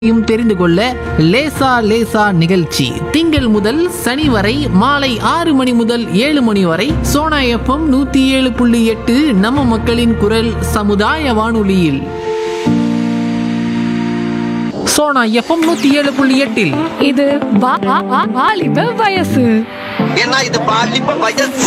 யும் தெரிந்து கொள்ள லேசா லேசா நிகழ்ச்சி திங்கள் முதல் சனி வரை மாலை ஆறு மணி முதல் ஏழு மணி வரை சோனா எஃப்எம் நூத்தி ஏழு புள்ளி எட்டு நம்ம மக்களின் குரல் சமுதாய வானொலியில் சோனா எஃப்எம் நூத்தி ஏழு புள்ளி எட்டில் இது வா- வா- வா- வாலிப வயசு ஏன்னா இது பாலிப்ப வயசு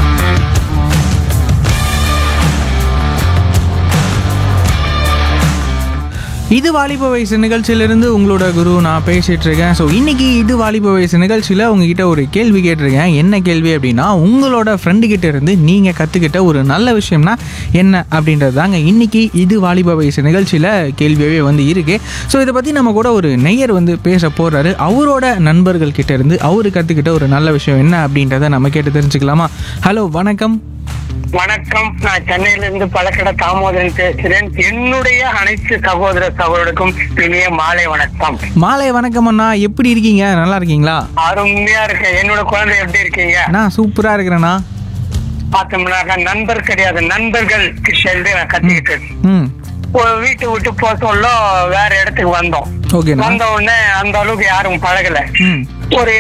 இது வாலிப வயசு நிகழ்ச்சியிலிருந்து உங்களோட குரு நான் பேசிட்டு இருக்கேன் ஸோ இன்னைக்கு இது வாலிப வயசு நிகழ்ச்சியில் உங்ககிட்ட ஒரு கேள்வி கேட்டிருக்கேன் என்ன கேள்வி அப்படின்னா உங்களோட ஃப்ரெண்டு கிட்ட இருந்து நீங்கள் கற்றுக்கிட்ட ஒரு நல்ல விஷயம்னா என்ன அப்படின்றது தாங்க இன்னைக்கு இது வாலிப வயசு நிகழ்ச்சியில் கேள்வியாகவே வந்து இருக்கு ஸோ இதை பற்றி நம்ம கூட ஒரு நெய்யர் வந்து பேச போகிறாரு அவரோட நண்பர்கள் கிட்ட இருந்து அவரு கற்றுக்கிட்ட ஒரு நல்ல விஷயம் என்ன அப்படின்றத நம்ம கேட்டு தெரிஞ்சுக்கலாமா ஹலோ வணக்கம் வணக்கம் நான் சென்னையில இருந்து பழக்கடை தாமோதரன் பேசுறேன் என்னுடைய அனைத்து சகோதர சகோதரருக்கும் இனிய மாலை வணக்கம் மாலை வணக்கம் அண்ணா எப்படி இருக்கீங்க நல்லா இருக்கீங்களா அருமையா இருக்கு என்னோட குழந்தை எப்படி இருக்கீங்க நான் சூப்பராக இருக்கிறேண்ணா பார்த்தோம்னாக்கா நண்பர் கிடையாது நண்பர்கள் கிட்ட நான் கத்துக்கிட்டு ம் ஒரு வீட்டை விட்டு போக சொல்ல வேற இடத்துக்கு வந்தோம் ஓகேண்ணா வந்த உடனே அந்த அளவுக்கு யாரும் பழகல ம் ஒரு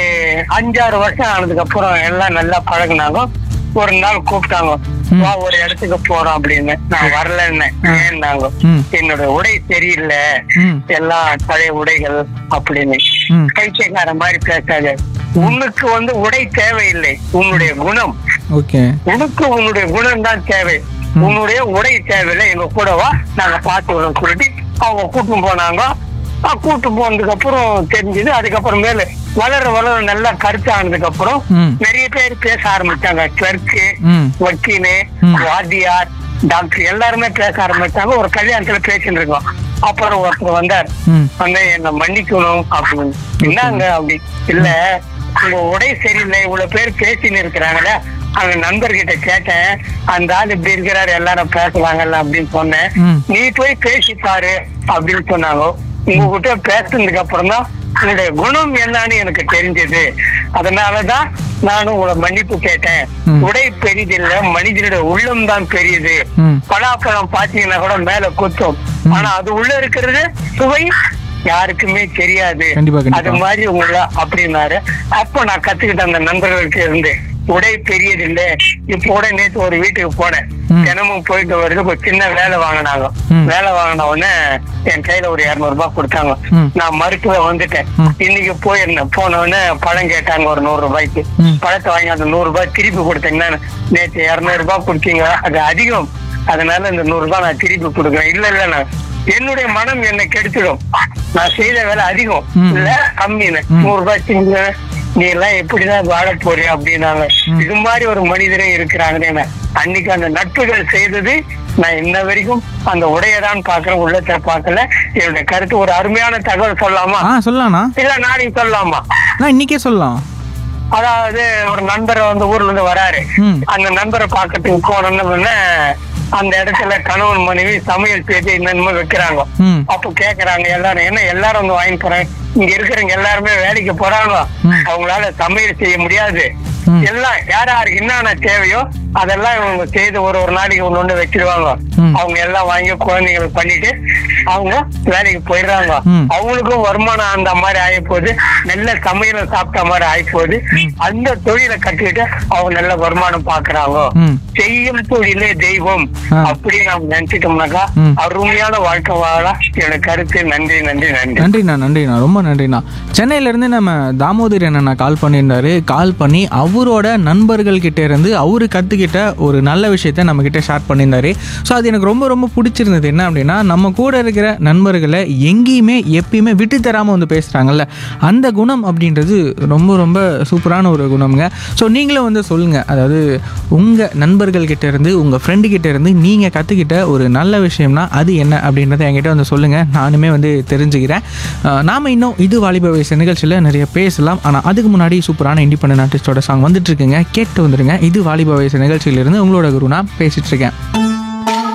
அஞ்சாறு வருஷம் ஆனதுக்கு அப்புறம் எல்லாம் நல்லா பழகுனாங்க ஒரு நாள் கூப்பிட்டாங்க வா ஒரு இடத்துக்கு போறோம் அப்படின்னு நான் வரலன்னு ஏன்னாங்க ம். என்னோட உடை சரியில்லை ம். எல்லாம் பழைய உடைகள் அப்படின்னு ம். பைத்தியக்கார மாதிரி பேசாத உனக்கு வந்து உடை தேவையில்லை உன்னுடைய குணம் ஓகே உனக்கு உன்னுடைய குணம் தான் தேவை உன்னுடைய உடை தேவையில்லை எங்க கூட வா நாங்க பார்த்து வரோம் சொல்லிட்டு அவங்க கூட்டும் போனாங்க அஹ் கூட்டு போனதுக்கு அப்புறம் தெரிஞ்சது அதுக்கப்புறம் மேல வளர வளர நல்லா கருத்து ஆனதுக்கு அப்புறம் ம். நிறைய பேர் பேச ஆரம்பிச்சாங்க கிளர்க்கு ம். வக்கீலு ம். வாத்தியார் டாக்டர் எல்லாருமே பேச ஆரம்பிச்சாங்க ஒரு கல்யாணத்துல பேசிட்டு இருக்கோம் அப்புறம் ஒருத்தர் வந்தார் ம். வந்து என்ன மன்னிக்கணும் அப்படின்னு என்னங்க அப்படி இல்ல உங்க உடை சரியில்லை இவ்வளவு பேர் பேசின்னு இருக்கிறாங்களே அந்த நண்பர்கிட்ட கேட்டேன் அந்த ஆள் இப்படி இருக்கிறாரு எல்லாரும் பேசுறாங்கல்ல அப்படின்னு சொன்னேன் ம். நீ போய் பேசி பாரு அப்படின்னு சொன்னாங்க உங்ககிட்ட பேசுனதுக்கு அப்புறம் தான் உங்களுடைய குணம் என்னன்னு எனக்கு தெரிஞ்சது அதனாலதான் நானும் உங்களை மன்னிப்பு கேட்டேன் ம். உடை பெரிதில்ல மனிதனுடைய உள்ளம் தான் பெரியது ம். பலாப்பழம் பாத்தீங்கன்னா கூட மேல குத்தும் ஆனா அது உள்ள இருக்கிறது சுவை யாருக்குமே தெரியாது கண்டிப்பா, கண்டிப்பா. அது மாதிரி உங்கள அப்படின்னாரு அப்போ நான் கத்துக்கிட்ட அந்த நண்பர்களுக்கு இருந்து உடை பெரியதில்ல இப்போ கூட நேத்து ஒரு வீட்டுக்கு போனேன் ம். தினமும் போயிட்டு வருது ஒரு சின்ன வேலை வாங்கினாங்க ம். வேலை வாங்கின உடனே என் கையில ஒரு இருநூறு ரூபாய் கொடுத்தாங்க ம். நான் மருத்துவ வந்துட்டேன் ம். இன்னைக்கு போயிருந்தேன் போன உடனே பழம் கேட்டாங்க ஒரு நூறு ரூபாய்க்கு ம். பழத்தை வாங்கி அந்த நூறு ரூபாய் திருப்பி கொடுத்தீங்கன்னா நேற்று இருநூறு ரூபாய் கொடுத்தீங்க அது அதிகம் அதனால இந்த நூறு ரூபாய் நான் திருப்பி கொடுக்குறேன் இல்ல இல்ல நான் என்னுடைய மனம் என்னை கெடுத்துடும் நான் செய்த வேலை அதிகம் ம். இல்ல கம்மின்னு ம். நூறு ரூபாய் திங்க நீ எல்லாம் எப்படிதான் வாழ போறிய அப்படின்னாங்க ம். இது மாதிரி ஒரு மனிதரே இருக்கிறாங்கன்னு அன்னைக்கு அந்த நட்புகள் செய்தது நான் இன்ன வரைக்கும் அந்த உடையதான் பாக்குறேன் உள்ளத்தை பார்க்கல என்னுடைய கருத்து ஒரு அருமையான தகவல் சொல்லலாமா ஆ சொல்லலாண்ணா இல்ல நாளைக்கு சொல்லலாமா நான் இன்னைக்கே சொல்லலாம் அதாவது ஒரு நண்பர் வந்து ஊர்ல இருந்து வராரு ம். அந்த நண்பரை பார்க்கறதுக்கு போனோம்னு அந்த இடத்துல கணவன் மனைவி சமையல் பேச்சு என்னென்னமோ வைக்கிறாங்க ம் அப்ப கேக்குறாங்க எல்லாரும் என்ன எல்லாரும் வந்து வாங்கி போறாங்க இங்க இருக்கிறவங்க எல்லாருமே வேலைக்கு போறாங்க ம். அவங்களால சமையல் செய்ய முடியாது ம். எல்லாம் யார் யாருக்கு என்னென்ன தேவையோ அதெல்லாம் இவங்க செய்து ஒரு ஒரு நாளைக்கு ஒண்ணு ஒண்ணு வச்சிருவாங்க ம். அவங்க எல்லாம் வாங்கி குழந்தைங்களுக்கு பண்ணிட்டு அவங்க வேலைக்கு போயிடுறாங்க ம். அவங்களுக்கும் வருமானம் அந்த மாதிரி ஆகி போகுது நல்ல சமையல சாப்பிட்ட மாதிரி ஆகி போகுது அந்த தொழிலை கட்டிட்டு அவங்க நல்ல வருமானம் பாக்குறாங்க ம் செய்யும் தொழிலே தெய்வம் ஆ. அப்படி நாம் நினைச்சிட்டோம்னாக்கா ம். அருமையான வாழ்க்கை வாழ என்னோட கருத்து நன்றி நன்றி நன்றி நன்றிண்ணா நன்றிண்ணா ரொம்ப நன்றிண்ணா சென்னையிலேருந்து நம்ம தாமோதர் அண்ணா கால் பண்ணியிருந்தாரு கால் பண்ணி அவரோட நண்பர்கள் கிட்ட இருந்து அவரு கற்றுக்கிட்ட ஒரு நல்ல விஷயத்த நம்ம கிட்ட ஷேர் பண்ணியிருந்தாரு ஸோ அது எனக்கு ரொம்ப ரொம்ப பிடிச்சிருந்தது என்ன அப்படின்னா நம்ம கூட இருக்கிற நண்பர்களை எங்கேயுமே எப்பயுமே விட்டு தராமல் வந்து பேசுகிறாங்கல்ல அந்த குணம் அப்படின்றது ரொம்ப ரொம்ப சூப்பரான ஒரு குணம்ங்க ஸோ நீங்களும் வந்து சொல்லுங்கள் அதாவது உங்கள் நண்பர்கள் கிட்ட இருந்து உங்கள் ஃப்ரெண்டு கிட்ட இருந்து நீங்கள் கற்றுக்கிட்ட ஒரு நல்ல விஷயம்னா அது என்ன அப்படின்றத என்கிட்ட வந்து சொல்லுங்கள் நானுமே வந்து தெரிஞ்சுக்கிறேன் அஹ் நாம இன்னும் இது வாலிப வயசு நிகழ்ச்சியில் நிறைய பேசலாம் ஆனால் அதுக்கு முன்னாடி சூப்பரான இண்டிபெண்டன்ட் ஆர்டிஸ்டோட சாங் வந்துட்டு இருக்குங்க கேட்டு வந்துருங்க இது வாலிப வயசு நிகழ்ச்சியிலிருந்து உங்களோட குரு நான் பேசிட்டு இருக்கேன்